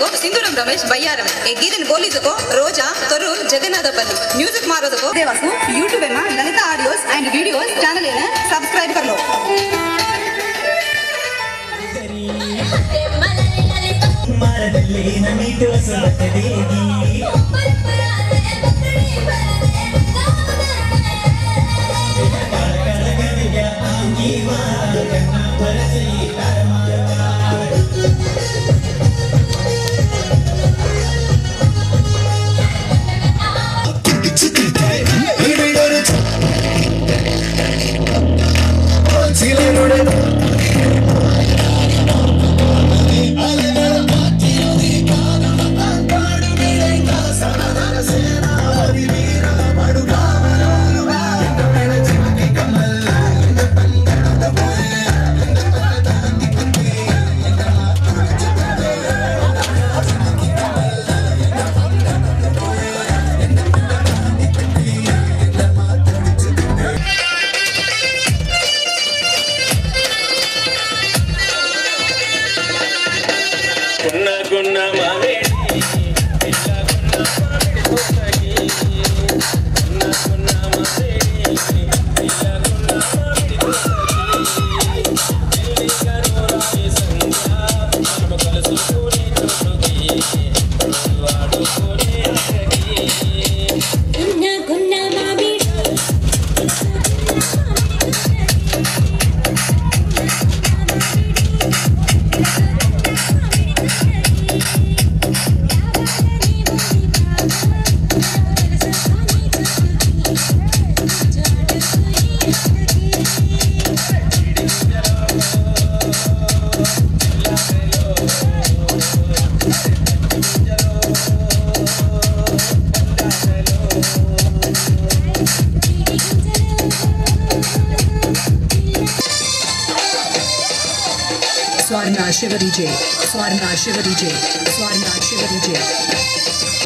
ಸಂಗೀತಕ್ಕೋ ಸಿಂಧೂರಂ ರಮೇಶ್ ಬಯ್ಯಾರಂ ಎ ಗೀತನ್ ಬೋಲಿದಕ್ಕೋ ರೋಜಾ ತೊರೂರ್ ಜಗನ್ನಾಥಪಲ್ಲಿ ಮ್ಯೂಸಿಕ್ ಮಾರೋದಕ್ಕೋ ದೇವಾಸು ಯೂಟ್ಯೂಬ್ में Lalitha audios and videos channel है सब्सक्राइब कर लो ಮರದಲ್ಲಿ ನಮಿಟು ಸುರತದೇಗಿ గున్న గున్న మావేడి పిల్ల గున్న మామిడి తోటకి గున్న గున్న మావేడి పిల్ల గున్న మామిడి తోటకి మెల్లిగా నూరాయి సంధ్య మనము కలుసుకునే చోటుకి వాడుకునే అక్కడికి గున్న గున్న మామిడి Swarna Shiva DJ, Swarna Shiva DJ, Swarna Shiva DJ.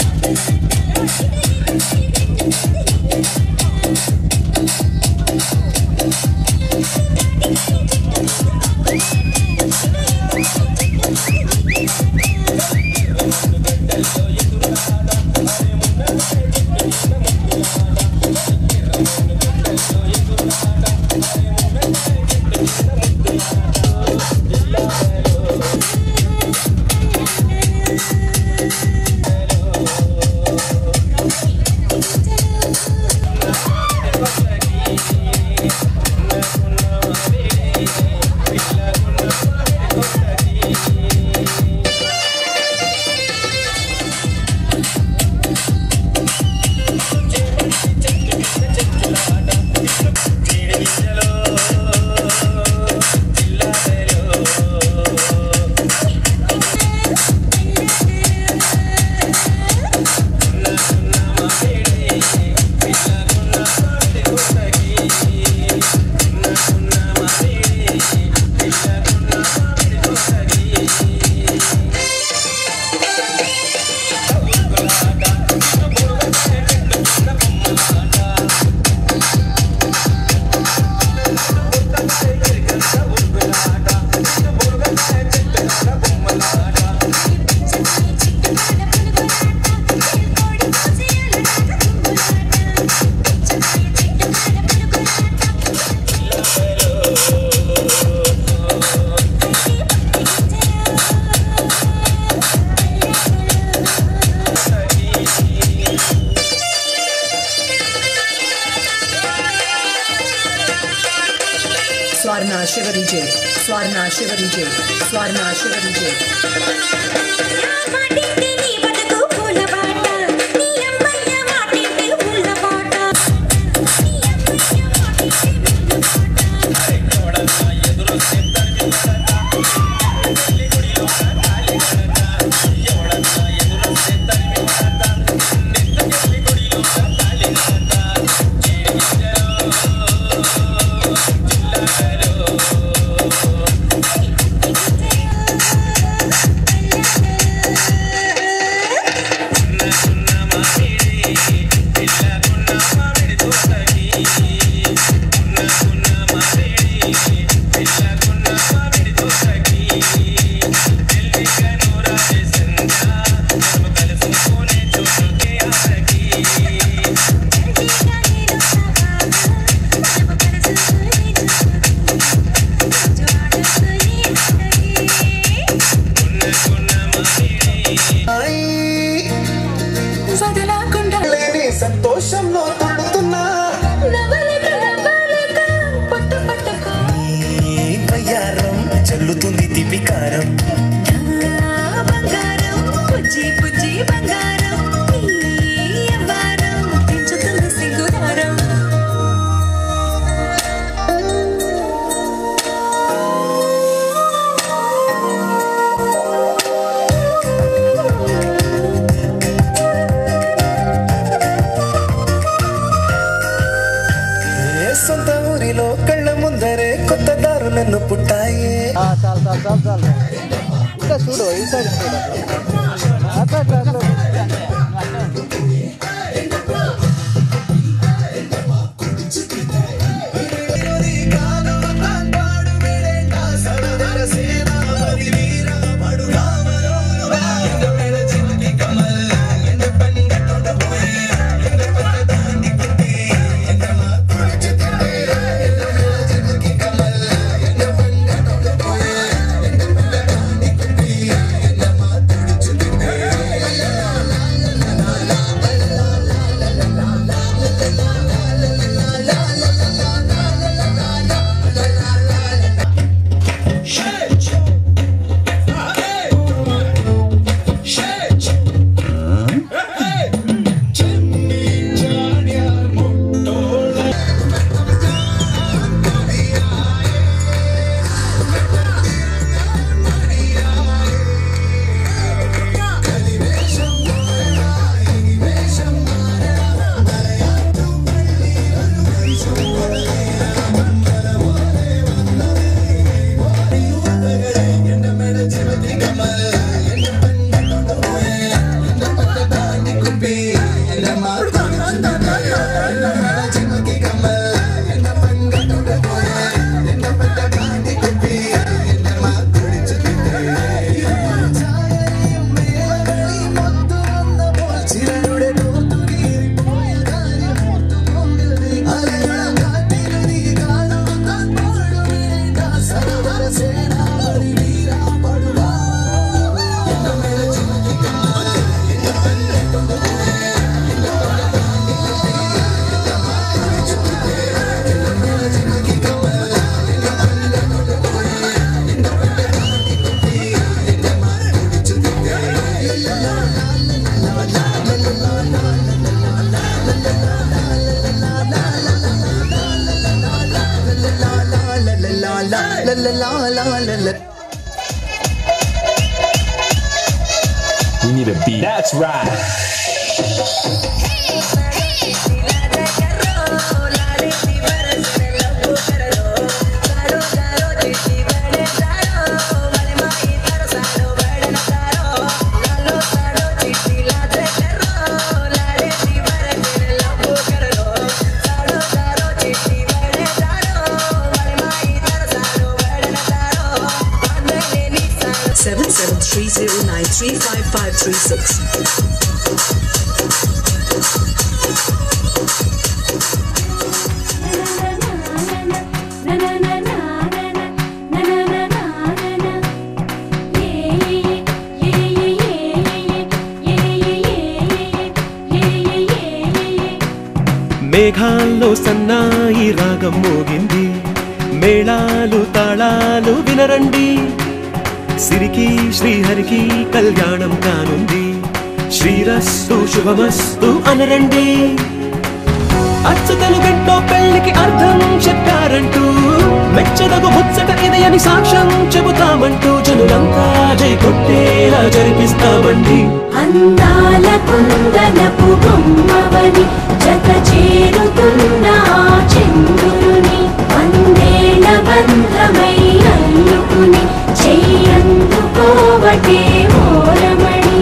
Swarna Shiva DJ, Swarna Shiva DJ, Swarna Shiva DJ. మాటింటి నీ బతుకు పూల బాట నీ అమ్మయ్య మాటింటి పూల బాట నీ అమ్మయ్య మాటింటి పూల బాట గున్న బంగారం బంగారం పుచ్చి పుచ్చి బంగారం నీ వారం పెంచుతుంది సిగ్గుదారం ఏ సొంత ఊరిలో కళ్ళ ముందరే కొత్త దారులను పుట్టాయి We need a beat. That's right. seven seven three zero nine three five five three six. మేఘాల్లో సన్నాయి రాగం మోగింది మేళాలు తాళాలు వినరండి సిరికి శ్రీహరికి కళ్యాణం కానుంది శ్రీరస్తు శుభమస్తు అనరండి అచ్చతలు గంటో పెళ్లికి అర్థం చెప్పారంటూ మెచ్చదగు ముచ్చట ఇది అని సాక్ష్యం చెబుతామంటూ జనులంతా జై కొట్టేలా జరిపిస్తామండి అందాల కుందనపు బొమ్మవని జత చేరుతున్న ఆ చంద్రుని వందేళ్ల బంధమై అల్లుకుని చెయ్యందుకోవటే ఓరమణి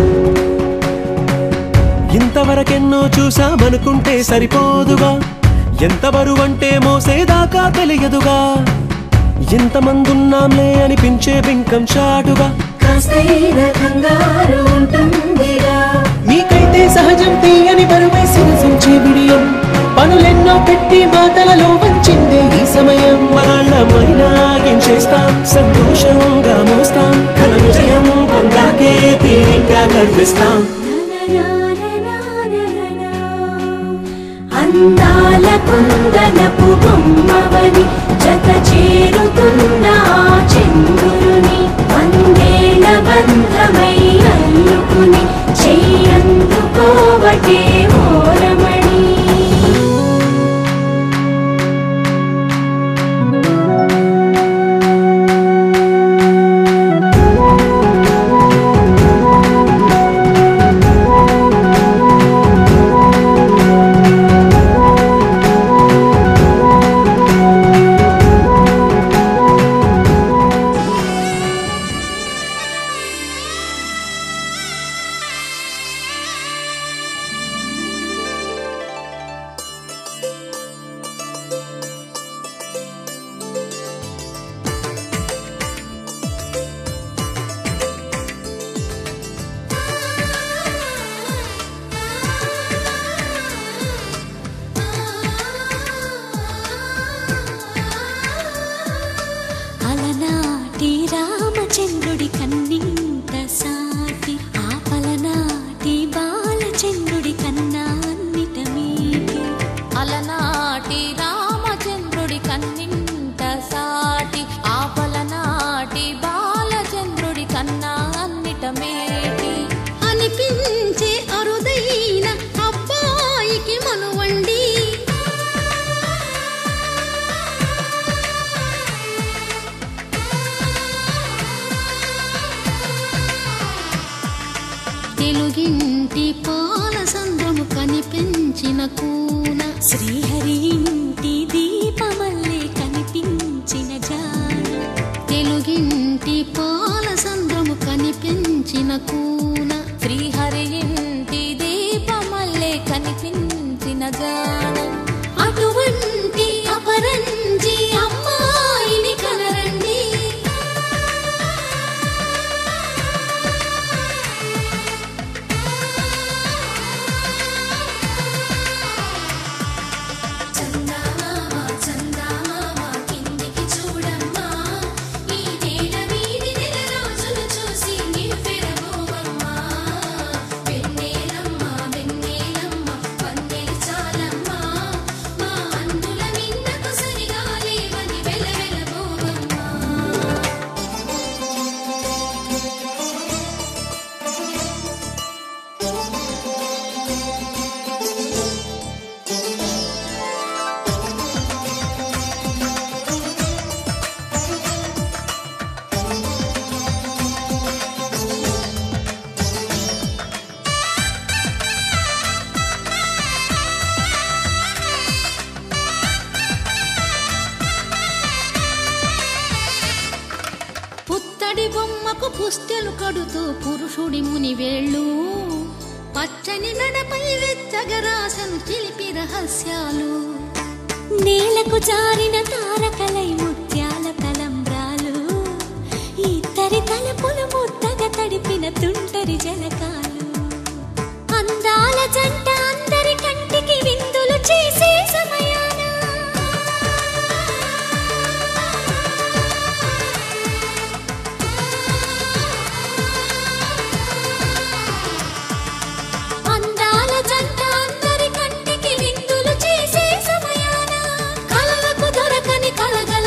ఇంతవరకెన్నో చూసామనుకుంటే సరిపోదుగా ఎంత బరువంటే మోసేదాకా తెలియదుగా ఎంతమందున్నాంలే అనిపించే బింకం చాటుగా కాస్తైన కంగారు ఉంటుందిగా మీకైతే సహజం తీయని బరువై సిరసించే బిడియం పనులెన్నో పెట్టి మాటలలో వంచిందే ఈ సమయం వాళ్ళమైనా ఏం చేస్తాం సంతోషంగా మోస్తాం ఘన విజయం పొందాకే తీరిగ్గా కనిపిస్తాం అందాల కుందనపు బొమ్మవని జత చేరుతున్న ఆ చంద్రుని వందేల బంధమై అల్లుకుని చెయ్యందుకోవటే ఓరమణి అలనాటి రామచంద్రుడి కన్నింత సాటి ఆ పలనాటి బాలచంద్రుడి కన్నా అన్నిట మీటి అలనాటి రామచంద్రుడి కన్నింత సాటి ఆపలనాటి బాలచంద్రుడి కన్నా అన్నిట మేటి అనిపించే అరుదైన అబ్బాయికి మనువండి తెలుగింటి పాల సంద్రము కనిపించిన కూన శ్రీహరి ఇంటి దీపమల్లే కనిపించిన జాన తెలుగింటి పాల సంద్రము కనిపించిన కూన శ్రీహరి ఇంటి దీపమల్లే కనిపించిన జాన అటువంటి అపరంజి అమ్మాయిని కనరండి చందామామ చందామామ కిందికి చూడమ్మా ఈ నేల వీడి నెల రోజులు చూసి నివ్వెరబోవమ్మా వెన్నెలమ్మ వెన్నెలమ్మ పందెలు చాలమ్మా మా అందుల మిన్నకు సరిగా లేవని వెలవెలబోవమ్మా పుత్తడి బొమ్మకు పుస్తెలు కడుతూ పురుషుడి ముని వేళ్ళు పచ్చని నడపై వెచ్చగరాసను చిలిపి రహస్యాలు నేలకు జారిన తారకలై ముత్యాల తలంబ్రాలు ఇద్దరి తలపులు ముద్దగా తడిపిన తుంటరి జలకాలు అందాల జంట అందరి కంటికి విందులు చేసే సమయాన అందాల జంట అందరి కంటికి విందులు చేసే సమయాన కలలకు దొరకని కలగల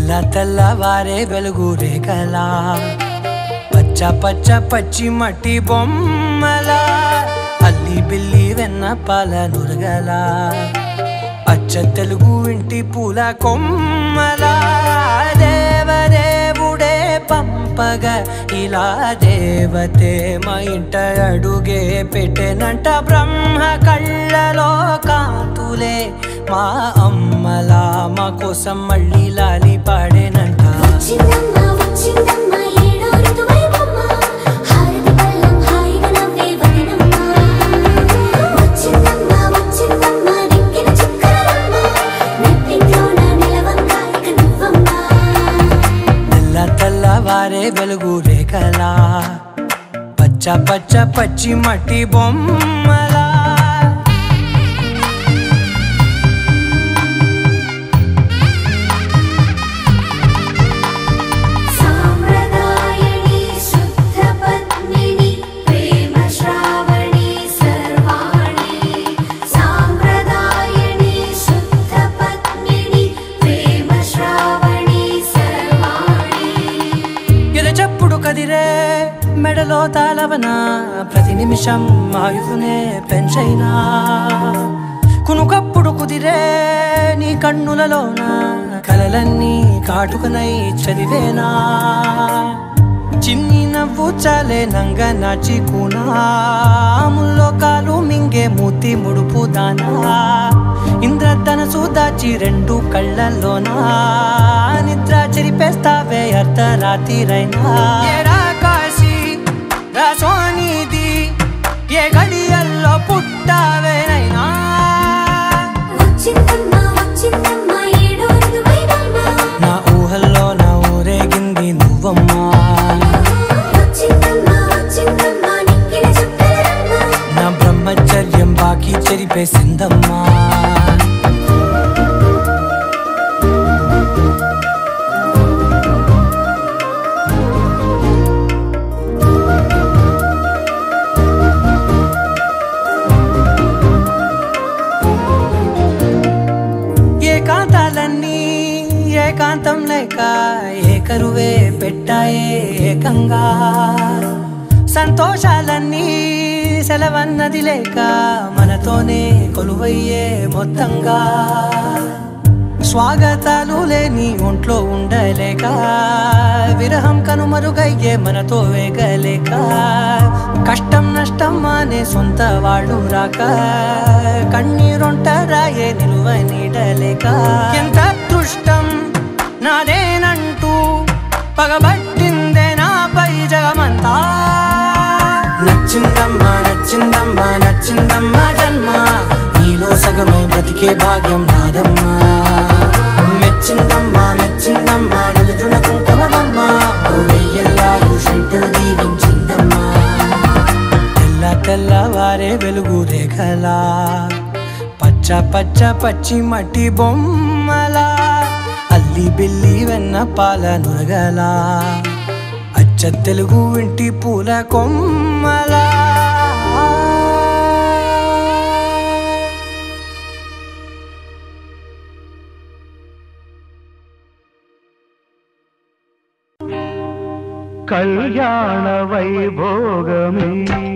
తెల్ల తెల్లవారే వెలుగు రేఖలా పచ్చ పచ్చ పచ్చి మట్టి బొమ్మలా అల్లి బిల్లి వెన్న పాల నురగలా అచ్చ తెలుగు ఇంటి పూల కొమ్మలా దేవదేవుడే పంపగ ఇలా దేవతే మా ఇంట అడుగే పెట్టెనంట బ్రహ్మ కళ్ళలో కాంతులే మా అమ్మలా మా కోసం మళ్ళీ లాలి పాడేనంట వచ్చిందమ్మ వచ్చిందమ్మ ఏడో ఋతువైవమ్మ హారతి పళ్ళం హాయిగా నవ్వే వదనమ్మ వచ్చిందమ్మ వచ్చిందమ్మ దిక్కిన చుక్కలమ్మ నెట్టింట్లోన నిలవంగా ఇక నువ్వమ్మ తెల్ల తెల్లవారే వెలుగు రేఖలా పచ్చ పచ్చ పచ్చి మట్టి బొమ్మలా సామ్రదాయని శుద్ధ పద్మిని ప్రేమ శ్రావణి సర్వాణి సామ్రదాయని శుద్ధ పద్మిని ప్రేమ శ్రావణి సర్వాణి ఎద చప్పుడు కదిరే మెడలో తాళవన ప్రతి నిమిషం ఆయుధునే పెంచైనా కునుకప్పుడు కుదిరే నీ కన్నులలోన కలలన్నీ కాటుకనై చదివేనా చిన్ని నవ్వు చాలే నంగ నాచి కూనాముల్లో కాలు మింగే మూతి ముడుపు దానా ఇంద్రధనసు దాచి రెండు కళ్ళల్లోనా నిద్ర చెరిపేస్తావే అర్ధరాత్రిరైనా ఏరా కాశీ రా సోనిది ఏ గడియల్లో పుట్టావేనైనా వచ్చిందమ్మ వచ్చిందమ్మ ఏడో ఋతువైవమ్మ నా ఊహల్లో నా ఊరేగింది నువ్వమ్మా వచ్చిందమ్మ వచ్చిందమ్మ నిక్కిన చుక్కలమ్మ నా బ్రహ్మచర్యం బాకీ చెరిపేసిందమ్మా ఏకాంతాలన్నీ ఏకాంతం లేక ఏకరువే పెట్టాయే ఏకంగా సంతోషాలన్నీ సెలవన్నది లేక మనతోనే కొలువయ్యే మొత్తంగా స్వాగతాలు లేని ఒంట్లో ఉండలేక విరహం కనుమరుగయ్యే మనతో వేగలేక కష్టం నష్టం అనే సొంత వాళ్ళు రాక కన్నీరొంటరాయే నిలువ నీడలేక ఎంత అదృష్టం నాదేనంటూ పగబట్టిందే నాపై జగమంతా నచ్చిందమ్మా నచ్చిందమ్మా నచ్చిందమ్మా జన్మ నీలో సగమై బ్రతికే భాగ్యం నాదమ్మా మెచ్చిందమ్మా మెచ్చిందమ్మా నిలుచున కుంకుమమ్మా వెయ్యల్లాలు శంకరు దీవించిందమ్మా తెల్ల తెల్లవారే వెలుగు రేఖలా పచ్చ పచ్చ పచ్చి మట్టి బొమ్మలా అల్లి బిల్లి వెన్న పాల నురగలా అచ్చ తెలుగు ఇంటి పూల కొమ్మలా కళ్యాణ వైభోగమే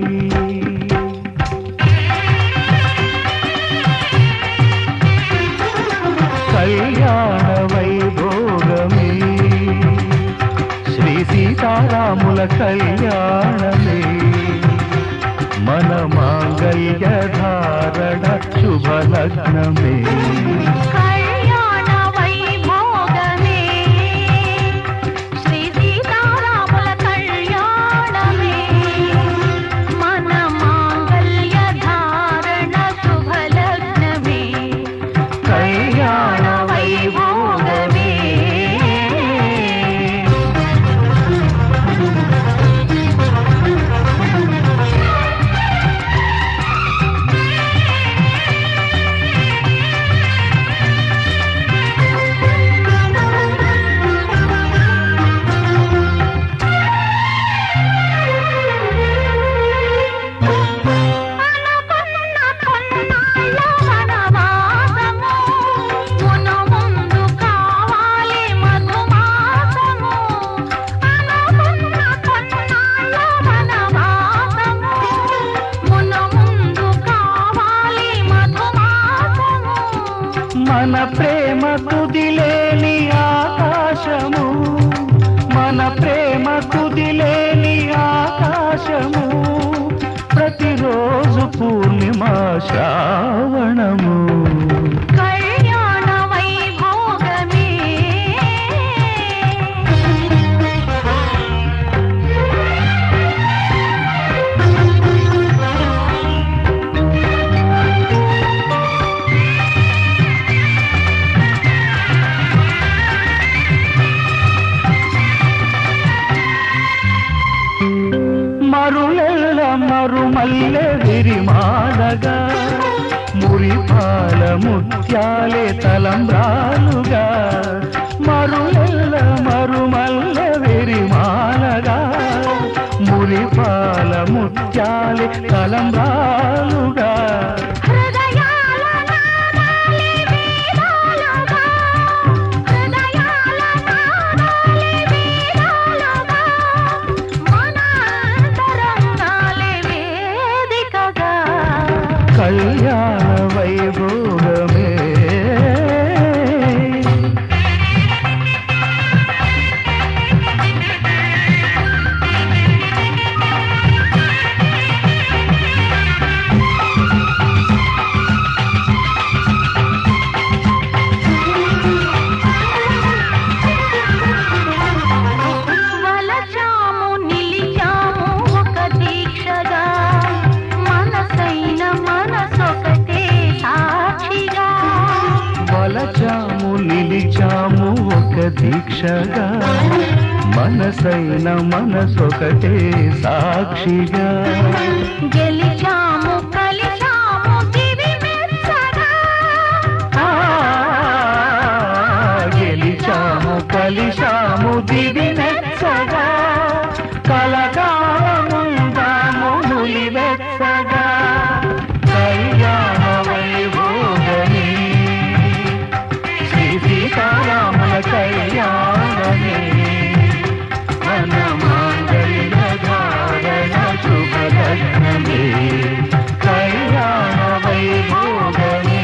కళ్యాణ వైభోగమే శ్రీ సీతారాముల కళ్యాణమే మన మాంగళ్య ధారణ శుభలగ్నమే కళ్యాణ వైభోగమే శ్రీ సీతారాముల కళ్యాణమే మన మాంగళ్య ధారణ శుభలగ్నమే కళ్యాణ వైభోగమే కళ్యాణ మల్లె విరిమాలగా మురిపాల ముత్యాలే తలంబ్రాలుగా మరులెల్ల మరుమల్లె విరిమాలగా మురిపాల ముత్యాలే తలంబ్రాలుగా హృదయాల నాదాలే వేదాలుగా హృదయాల నాదాలే వేదాలుగా మన అంతరంగాలే వేదికగా కళ్యాణ వైభోగమే వలచాము నిలిచాము ఒక దీక్షగా మనసైన మనసొకటే సాక్షిగా వలచాము నిలిచాము ఒక దీక్షగా మనసైన మనసొకటే సాక్షిగా గెలిచాము కలిచాము దివి మెచ్చగా ఆ, గెలిచాము కలిశాము దివి మెచ్చగా కలకాలముందాము నులివెచ్చగా కళ్యాణ వైభోగమే శ్రీ సీతారాముల కళ్యాణమే మన మాంగళ్య ధారణ శుభలగ్నమే కళ్యాణ వైభోగమే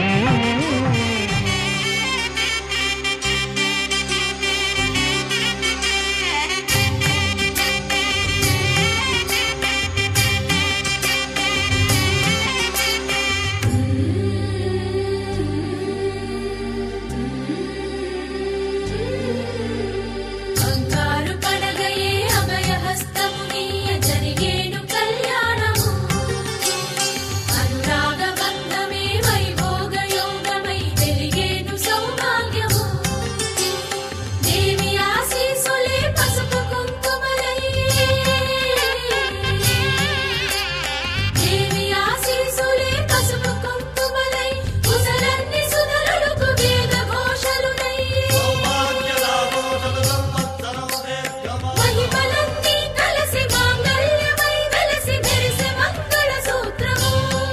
బంగారు పడగయే అభయహస్తమునీయ జరిగేను కళ్యాణము అనురాగ బంధమే వైభోగ యోగమై వెలిగేను సౌభాగ్యము దేవి ఆశీసులే పసుపు కుంకుమలై దేవి ఆశీసులే పసుపు కుంకుమలై కుశలన్ని సుధరులకు వేద ఘోషలునై మహిమలన్నీ కలసి మాంగళ్యమై వెలసి మెరిసే మంగళ సూత్రము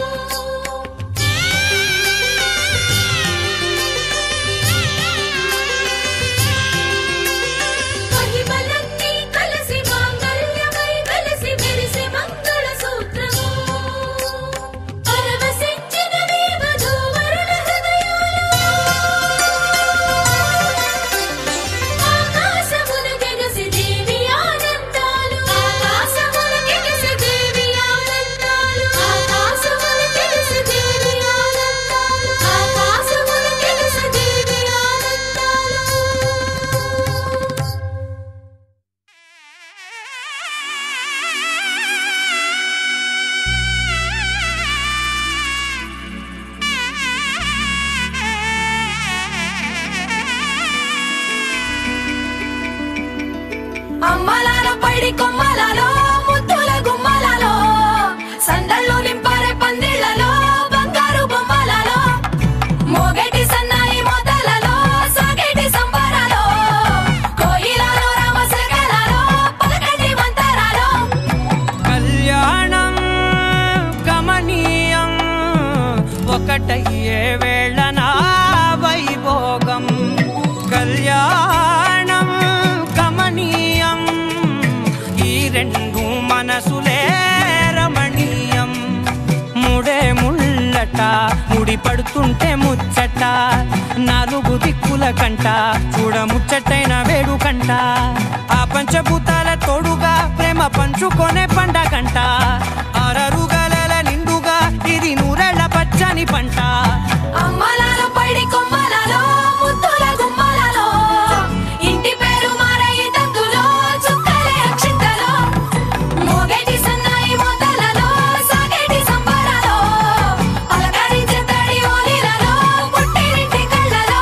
మహిమలన్నీ కలసి మాంగళ్యమై వెలసి మెరిసే మంగళ సూత్రము పరవశించినవి వధూవరుల హృదయాలు ఆకాశమున గెగసి దేవి ఆనందాలు ఆకాశమున గెగసి దేవి ఆనందాలు ఆకాశమున గెగసి దేవి ఆనందాలు ఆకాశమున గెగసి దేవి ఆనందాలు అమ్మలాల పైడి కొమ్మలలో ముద్దుల గుమ్మలలో సందళ్ళు నింపారే పందిళ్లలో బంగారు బొమ్మలలో మోగేటి సన్నాయి మొదలలో సాగేటి సంబరాలో కోయిలలో రామశకలలో పలకటి మంతరాలో కళ్యాణం గమనీయం ఒకటయ్యే వేళన వైభోగం కళ్యాణం గమనీయం ఈ రెండు మనసులే రమణీయం ముడే ముళ్ళట ముడి పడుతుంటే ముచ్చట నాలుగు దిక్కుల కంట చూడ ముచ్చటైన వేడుకంట ఆ పంచభూతాల తోడుగా ప్రేమ పంచుకొనే పండగంట అరరుగలల నిండుగా ఇది నూరెళ్ళ పచ్చని పంట అమ్మలాల పైడి కొమ్మలలో ముద్దుల గుమ్మలలో ఇంటి పేరు మారయి తందులో చుక్కలే అక్షింతలో మోగేటి సన్నాయి మొదలలో సాగేటి సంబరాలో అలకరించే తడి ఓలిలలో పుట్టినింటి కళ్ళలో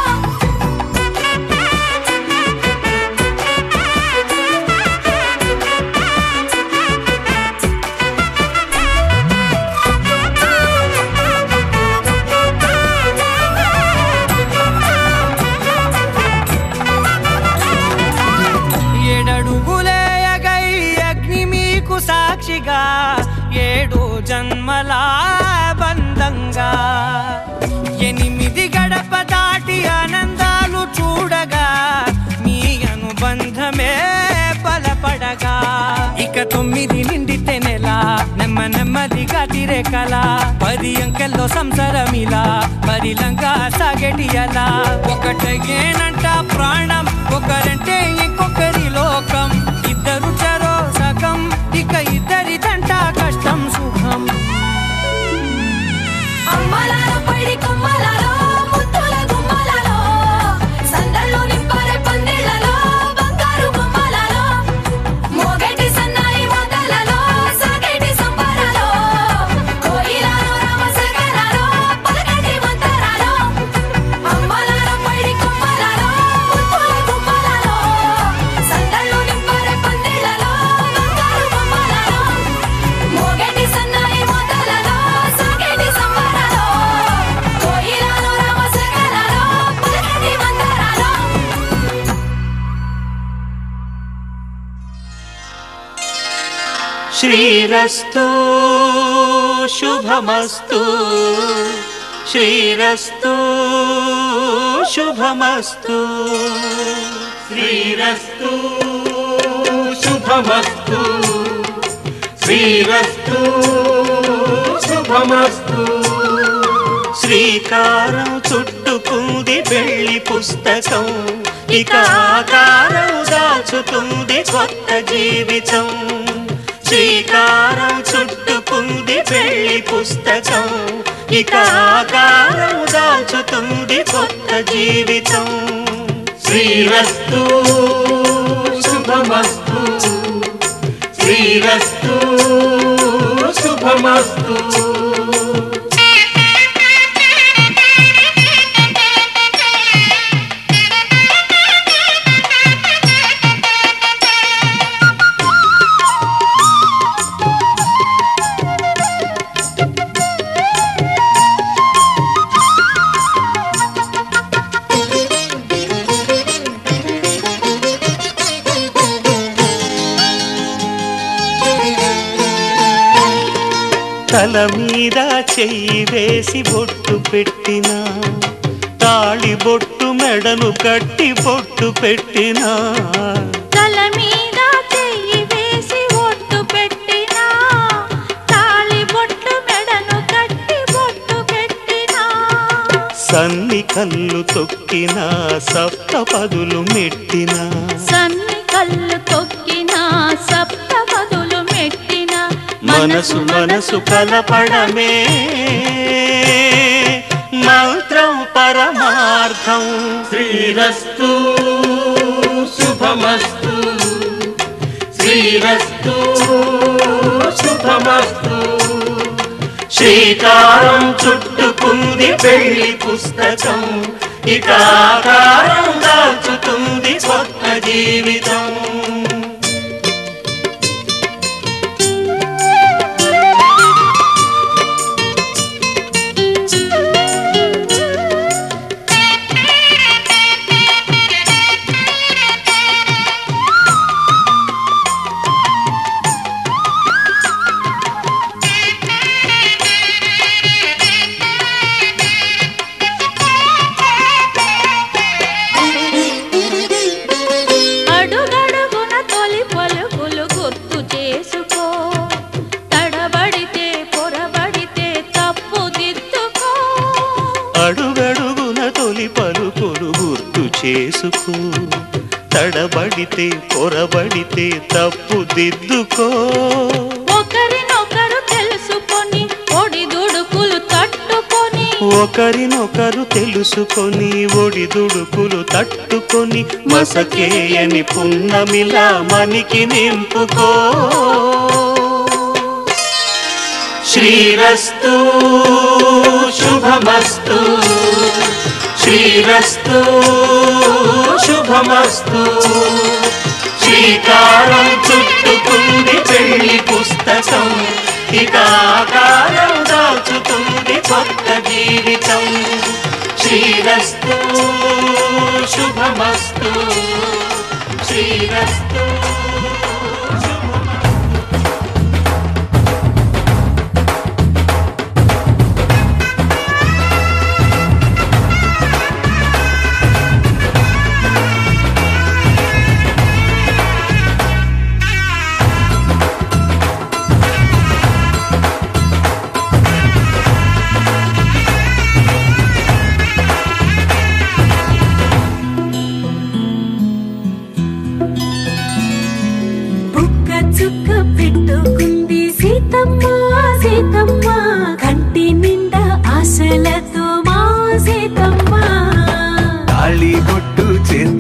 చూడగా ఏడు జన్మల బంధంగా ఎనిమిది గడప దాటి ఆనందాలు చూడగా మీ అనుబంధమే బలపడగా ఇక తొమ్మిది నిండితే నెల నెమ్మ నెమ్మదిగా తిరే కల పది అంకెల్లో సంసారమిలా పరిలంగా సాగటి అలా ఒకటేనంట ప్రాణం ఒకరంటే ఇంకొకరి లోకం ఇద్దరు చరో సగం ఇక ఇద్దరిదంట కష్టం సుఖం అమ్మలాలో పడి కొమ్మలలో ముత్తుల గుమ్మలలో సందళ్ళు నింపారే పందిళ్ళలో బంగారు బొమ్మలలో మోగటి సన్నాయి మోతలలో సాగేటి సంబరాలో కోయిలలో రామసగలలో పలకటి మంతరాలో అమ్మలాలో పడి కొమ్మలలో ముత్తుల గుమ్మలలో సందళ్ళు నింపారే పందిళ్ళలో బంగారు బొమ్మలలో మోగటి సన్నాయి మోతలలో సాగేటి సంబరాలో కోయిలలో రామసగలలో పలకటి మంతరాలో శ్రీరస్తు శుభమస్తు శ్రీరస్తు శుభమస్తు శ్రీరస్తు శుభమస్తు శ్రీరస్తు శుభమస్తు శ్రీకారం చుట్టుకుంది వెళ్ళి పుస్తకం ఇక ఆకారం దాచుతుంది కొత్త జీవితం శ్రీకారం చుట్టుకుంది వెళ్ళి పుస్తకం ఇక ఆకారం దాచుతుంది కొత్త జీవితం శ్రీరస్తు శుభమస్తు శ్రీరస్తు శుభమస్తు తల మీద చెయ్యి వేసి బొట్టు పెట్టిన తాళి బొట్టు మెడను కట్టి బొట్టు పెట్టినా తల మీద చెయ్యి వేసి ఒట్టు పెట్టినా తాళి బొట్టు మెడను కట్టి బొట్టు పెట్టినా సన్ని కళ్ళు తొక్కిన సప్త పదులు మెట్టిన సన్ని కళ్ళు తొక్కిన సప్త పదులు మెట్టిన మనసు మనసు కలపడమే మంత్రం పరమార్థం శ్రీరస్తు శుభమస్తు శ్రీరస్తు శుభమస్తు శ్రీకారం చుట్టుకుంది పెళ్లి పుస్తకం ఇక ఆకారం దాచుతుంది కొత్త జీవితం అడుగడుగున తొలి పలుకులు గుర్తు చేసుకో తడబడితే పొరబడితే తప్పు దిద్దుకో అడుగడుగున తొలి పలుకులు గుర్తు చేసుకో తడబడితే పొరబడితే తప్పు దిద్దుకో ఒకరినొకరు తెలుసుకొని ఒడిదుడుకులు తట్టుకొని ఒకరినొకరు తెలుసుకొని ఒడిదుడుకులు తట్టుకొని మసకేయని పున్నమిలా మనికి నింపుకో శ్రీరస్తు శుభమస్తు శ్రీరస్తు శుభమస్తు శ్రీకారం చుట్టుకుంది పెళ్లి పుస్తకం ఇక ఆకారం దాచుతుంది కొత్త జీవితం శ్రీరస్తు శుభమస్తు శ్రీరస్తు శుభమస్తు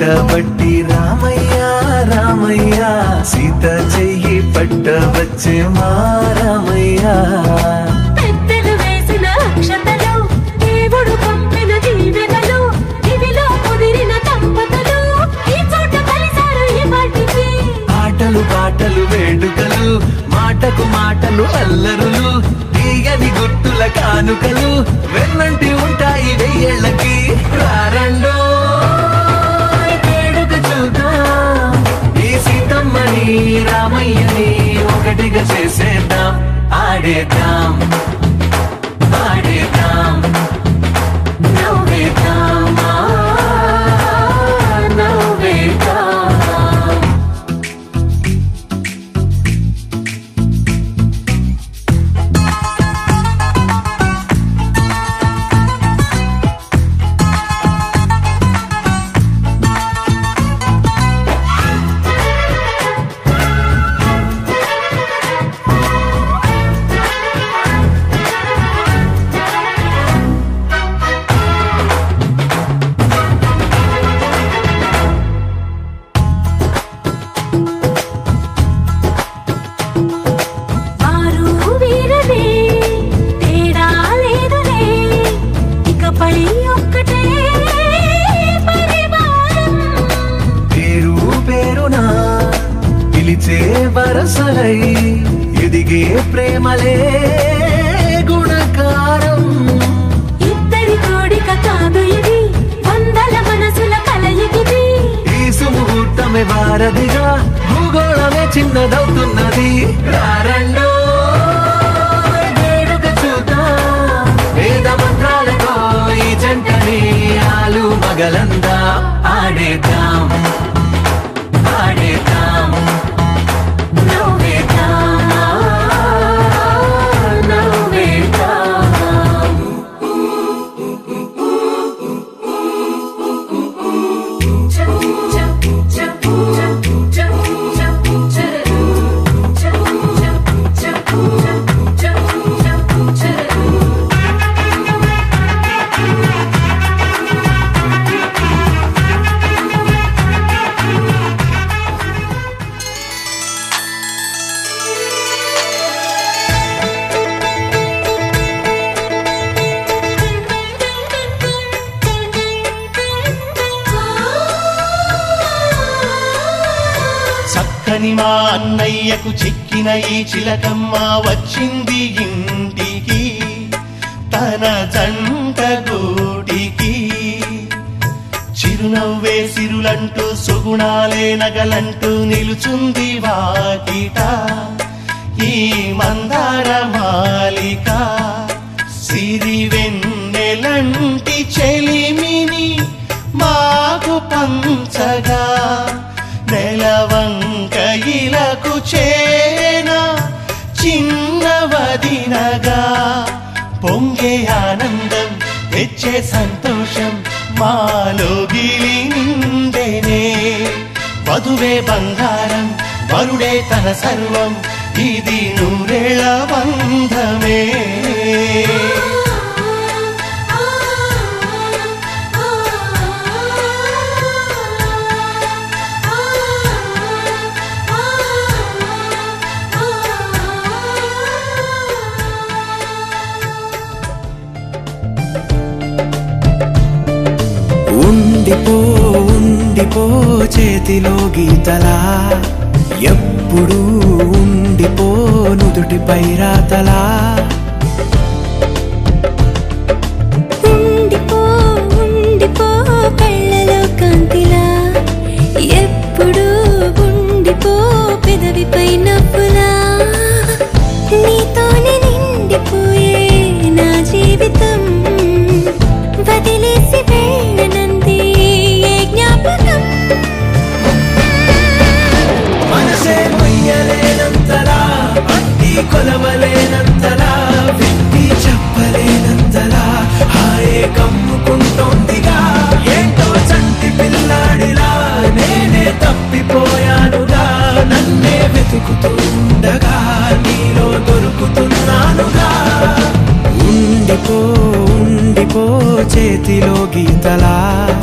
పట్టబట్టి రామయ్య రామయ్య సీత చెయ్యి పట్టవచ్చే మా రామయ్య పెద్దలు వేసిన అక్షతలు దేవుడు పంపిన దీవెనలు ఇవిలో కుదిరిన దంపతులు ఈ చోట కలిసారు ఈ వాటికి ఆటలు పాటలు వేడుకలు మాటకు మాటలు అల్లరులు తీయని గుర్తుల కానుకలు వెన్నంటి ఉంటాయి వెయ్యేళ్ళకి రారండో వేడుక చూద్దాం ఈ సీతమ్మని రామయ్యని ఒకటిగా చేసేద్దాం ఆడేద్దాం ఆడేద్దాం నవ్వేద్దాం ఆ, నవ్వేద్దాం వారు వీరలే తేడా లేదులే ఇకపై ఒక్కటే పరివారం పేరు పేరునా పిలిచే వరసలై ఎదిగే ప్రేమలే గుణకారం ఇద్దరి కోడిక కాదు ఇది వందల మనసుల కలయికిది ఈ సుముహూర్తమే వారధిగా భూగోళమే చిన్నదవుతున్నది రారండో వేడుక చూద్దాం వేద మంత్రాలతో ఈ జంటని ఆలు మగలందా ఆడేద్దాం ఆడేద్దాం నవ్వేద్దాం నవ్వేద్దాం చక్కని మా అన్నయ్యకు చిక్కిన ఈ చిలకమ్మ వచ్చింది ఇంటికి తన జంట గూటికి చిరునవ్వే సిరులంటూ సుగుణాలే నగలంటూ నిలుచుంది వాకిట ఈ మందార మాలిక సిరి వెన్నెలంటి చెలిమిని మాకు పంచగా నెలవంక ఇలకు చేన చిన్నవదినగా పొంగే ఆనందం తెచ్చే సంతోషం మాలో గిలి నిండెనే వధువే బంగారం వరుడే తన సర్వం ఇది నూరేళ్ళ బంధమే ఉండిపో ఉండిపో చేతిలో గీతలా ఎప్పుడు ఉండిపో నుదుటిపై రాతలా ఉండిపో ఉండిపో కళ్ళలో కాంతిలా ఎప్పుడు ఉండిపో పెదవిపై నవ్వులా నీతోనే నిండిపోయే నా జీవితం వదిలేసి వెళ్ళనంది ఏ జ్ఞాపకం మనసే మొయ్యలేనంతలా పట్టి కొలవలేనంతలా విప్పి చెప్పలేనంతలా హాయే కమ్ముకుంటోందిగా ఏంటో చంటి పిల్లాడిలా నేనే తప్పిపోయానుగా నన్నే వెతుకుతుండగా నీలో దొరుకుతున్నానుగా ఉండిపో ఉండిపో చేతిలో గీతలా